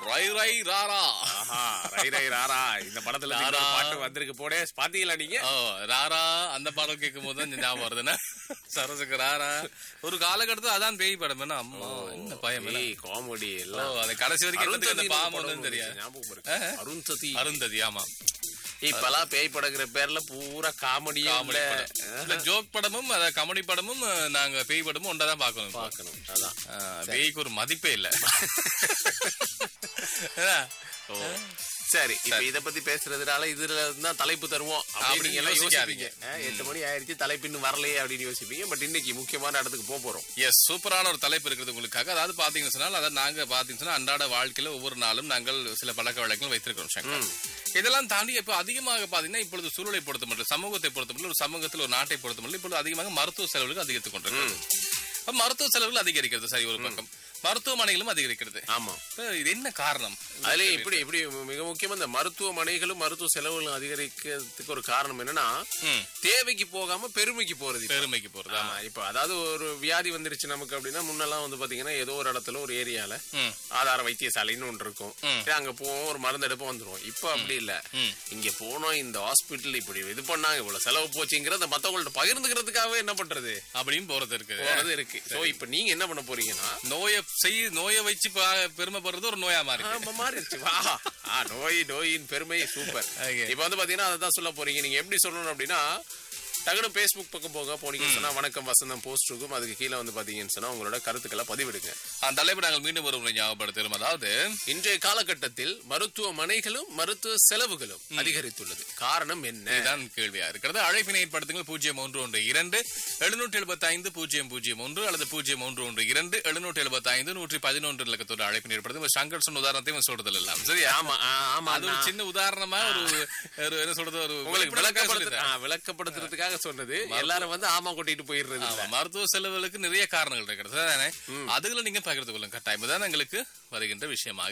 ரை ரை ராரா ஆஹா, ரை ரை ராரா இந்த படத்துல இருந்து இன்னொரு ராரா. பாட்டு வந்திருக்கு போடே பாத்தீங்களா நீங்க ஓ ராரா அந்த பாடல் கேட்கும் போது தான் ஞாபகம் வருதுன்னா சரசுக்கு ராரா ஒரு காலகட்டத்துல அதான் பேய் படம் என்ன அம்மா என்ன பயம் என்ன? ஏய், காமெடி ஓ எல்லாம் அது கடைசி வரைக்கும் என்னத்துக்கு அந்த அருந்ததின்னு பாம்பு ஒரு படம் ஒண்ணும் தெரியாது வந்துச்சு, ஞாபகம் இருக்கு. அருந்ததி அருந்ததி ஆமா இப்பெல்லாம் பேய் படங்கிற பேர்ல பூரா காமெடியும் காமெடி இல்ல படம் இல்ல ஜோக் படமும் அத காமெடி படமும் அஹ், நாங்க பேய் படமும் ஒன்றா பார்க்கணும் இப்போ. பார்க்கணும் அதான் ஆஹ், பேய்க்கு ஒரு மதிப்பே இல்ல என்ன? ஓ. சரி இப்ப இத பத்தி பேசுறதுனால இதுல தான் தலைப்பு தருவோம் அப்படி அப்படி நீங்க எல்லாம் யோசிக்காதீங்க. யோசிப்பீங்க ஆ, எட்டு மணி ஆயிருச்சு தலைப்பு இன்னும் வரலையே அப்படின்னு யோசிப்பீங்க பட் இன்னைக்கு முக்கியமான இடத்துக்கு போக போறோம் எஸ் சூப்பரான ஒரு தலைப்பு இருக்குது உங்களுக்காக அதாவது பாத்தீங்கன்னு சொன்னால் அதை நாங்க பாத்தீங்கன்னு சொன்னா அன்றாட வாழ்க்கையில ஒவ்வொரு நாளும் நாங்கள் சில பழக்க வழக்கங்கள் வைத்திருக்கிறோம் சங்கர் இதெல்லாம் தாண்டி இப்ப அதிகமாக பாத்தீங்கன்னா இப்பொழுது சூழலை பொறுத்த மட்டும் சமூகத்தை பொறுத்த மட்டும் ஒரு சமூகத்தில் ஒரு நாட்டை பொறுத்த மட்டும் இப்பொழுது அதிகமாக மருத்துவ செலவுகள் அதிகரித்துக் கொண்டிருக்கிறது அப்ப மருத்துவ செலவுகள் அதிகரிக்கிறது சரி ஒரு பக்கம் மருத்துவமனைகளும் அதிகரிக்கிறது ஆமா இப்ப இது என்ன காரணம் அதுல இப்படி இப்படி மிக முக்கியமா இந்த மருத்துவமனைகளும் மருத்துவ செலவுகளும் அதிகரிக்கிறதுக்கு ஒரு காரணம் என்னன்னா ம், தேவைக்கு போகாம பெருமைக்கு போறது இப்ப. பெருமைக்கு போறது ஆமா, இப்ப அதாவது ஒரு வியாதி வந்துருச்சு நமக்கு அப்படின்னா முன்னெல்லாம் வந்து பாத்தீங்கன்னா ஏதோ ஒரு இடத்துல ஒரு ஏரியால ம், ஆதார வைத்தியசாலைன்னு ஒன்று இருக்கும் ம். சரி, அங்க போவோம் ஒரு மருந்து எடுப்போம் வந்துருவோம் இப்ப அப்படி இல்ல ம். இங்க போனோம் இந்த ஹாஸ்பிட்டல் இப்படி இது பண்ணாங்க இவ்வளவு செலவு போச்சுங்கிறத மத்தவங்கள்ட்ட பகிர்ந்துக்கிறதுக்காகவே என்ன பண்றது அப்படியும் போறது இருக்குது போறது இருக்கு சோ இப்ப நீங்க என்ன பண்ண போறீங்கன்னா நோயை செய் நோயை வச்சு பா- பெருமைப்படுறது ஒரு நோயா மாறி ஆமா, மாறிடுச்சு வா ஆ, நோய் நோயின் பெருமை சூப்பர் Okay. இப்ப வந்து பாத்தீங்கன்னா அதான் சொல்ல போறீங்க நீங்க எப்படி சொல்லணும் அப்படின்னா டக்குனு பேஸ்புக் பக்கம் போக போனீங்கன்னு சொன்னா வணக்கம் வசந்தம் போஸ்ட் இருக்கும் அதுக்கு கீழே வந்து பாத்தீங்கன்னு சொன்னா உங்களோட கருத்துக்களை பதிவிடுங்க அந்த தலைப்பு நாங்கள் மீண்டும் ஒரு முறை ஞாபகப்படுத்துகிறோம் அதாவது இன்றைய காலகட்டத்தில் மருத்துவமனைகளும் மருத்துவ செலவுகளும் அதிகரித்துள்ளது காரணம் என்ன இதுதான் கேள்வியா இருக்கிறது அழைப்பினை ஏற்படுத்துங்கள் பூஜ்ஜியம் ஒன்று ஒன்று இரண்டு எழுநூற்றி எழுபத்தி ஐந்து பூஜ்ஜியம் பூஜ்ஜியம் ஒன்று அல்லது பூஜ்ஜியம் ஒன்று ஒன்று இரண்டு எழுநூற்றி எழுபத்தி ஐந்து நூற்றி பதினொன்று இலக்கத்தோட அழைப்பினை ஏற்படுத்தும் சங்கர் சொன்ன உதாரணத்தையும் சொல்றது எல்லாம் சரியா ஆமா ஆ, ஆமா அது ஒரு நான் சின்ன உதாரணமா ஒரு ஒரு என்ன சொல்றது ஒரு உங்களுக்கு வெளிப்படையா விளக்கப்படுத்து சொல்லித்தரேன். ஆ, விளக்கப்படுத்துறதுக்காக சொன்னது எல்லாரும் வந்து ஆமா கொட்டிட்டு போயிடுறது இல்ல. ஆமா, மருத்துவ செலவுகளுக்கு நிறைய காரணங்கள் இருக்கிறது தானே அதுல நீங்க பகிர்ந்து கொள்ளுங்க கட்டாயம் தான் எங்களுக்கு வருகின்ற விஷயமாக